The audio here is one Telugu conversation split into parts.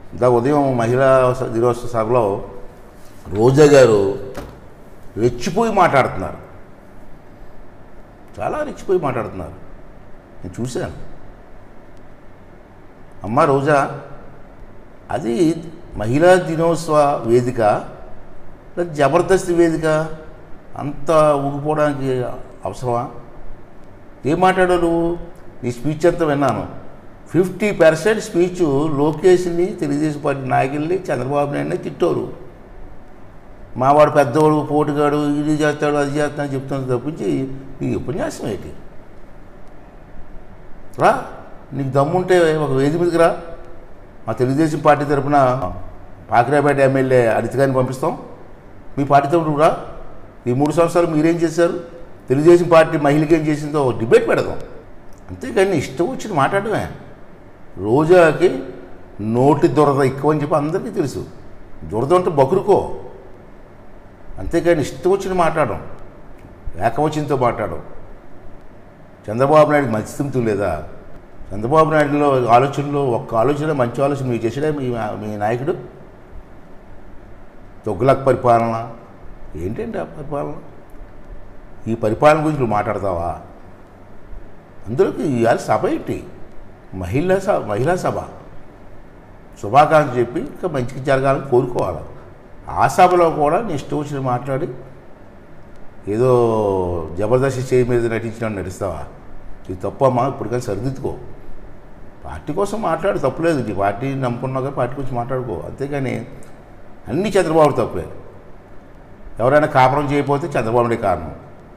ఇందా ఉదయం మహిళా స- దినోత్సవ సభలో రోజా గారు రెచ్చిపోయి మాట్లాడుతున్నారు చాలా రెచ్చిపోయి మాట్లాడుతున్నారు నేను చూశాను అమ్మ రోజా అది మహిళా దినోత్సవ వేదిక లేదా జబర్దస్త్ వేదిక అంత ఊగిపోవడానికి అవసరమా ఏం మాట్లాడావు నువ్వు నీ స్పీచ్ అంతా విన్నాను ఫిఫ్టీ పర్సెంట్ స్పీచ్ లోకేష్ని తెలుగుదేశం పార్టీ నాయకుల్ని చంద్రబాబు నాయుడిని తిట్టోరు మావాడు పెద్దవాడు పోటుగాడు ఇది చేస్తాడు అది చేస్తాడు చెప్తాను తప్పించి నీ ఉపన్యాసం ఏంటి రా నీకు దమ్ముంటే ఒక వేది మీదకి రా మా తెలుగుదేశం పార్టీ తరఫున పాకిరాపేట ఎమ్మెల్యే అనితగారిని పంపిస్తాం మీ పార్టీ తరఫున నువ్వు రా ఈ మూడు సంవత్సరాలు మీరేం చేశారు తెలుగుదేశం పార్టీ మహిళకి ఏం చేసిందో ఒక డిబేట్ పెడదాం అంతేగాని ఇష్టం వచ్చిన మాట్లాడమే రోజాకి నోటి దురద ఎక్కువ అని చెప్పి అందరికీ తెలుసు దురద అంటే బకురుకో అంతేగాని ఇష్టం వచ్చిన మాట్లాడడం ఏకవచనంతో మాట్లాడడం చంద్రబాబు నాయుడికి మంచితంతు లేదా చంద్రబాబు నాయుడులో ఆలోచనలో ఒక్క ఆలోచన మంచి ఆలోచన మీరు చేసాడే మీ మీ నాయకుడు తొగ్గులక్ పరిపాలన ఏంటంటే ఆ పరిపాలన ఈ పరిపాలన గురించి నువ్వు మాట్లాడతావా అందులోకి ఇవాళ సభ ఏంటి మహిళా సభ మహిళా సభ శుభాకాంక్షలు చెప్పి ఇంకా మంచిగా జరగాలని కోరుకోవాలి ఆ సభలో కూడా నీ ఇష్టం వచ్చిన మాట్లాడి ఏదో జబర్దస్త్ చేయి మీద నటించిన నటిస్తావా ఇది తప్పమ్మా ఇప్పుడు కానీ సరిదిద్దుకో పార్టీ కోసం మాట్లాడు తప్పులేదు నీ పార్టీ నమ్ముకున్నావు కానీ పార్టీ గురించి మాట్లాడుకో అంతేగాని అన్నీ చంద్రబాబు తప్పే ఎవరైనా కాపురం చేయకపోతే చంద్రబాబుడే కారణం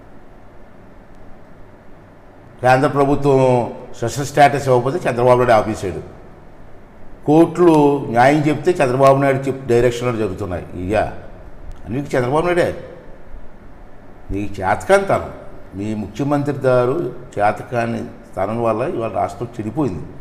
కేంద్ర ప్రభుత్వం స్పెషల్ స్టేటస్ ఇవ్వకపోతే చంద్రబాబు నాయుడు ఆఫీసాడు కోర్టులు న్యాయం చెప్తే చంద్రబాబు నాయుడు చెప్ డైరెక్షన్లో జరుగుతున్నాయి ఇక అన్నిటికీ చంద్రబాబు నాయుడే నీకు చేతకాని తనం మీ ముఖ్యమంత్రి గారు చేతకాని తనం వల్ల ఇవాళ రాష్ట్రం చెడిపోయింది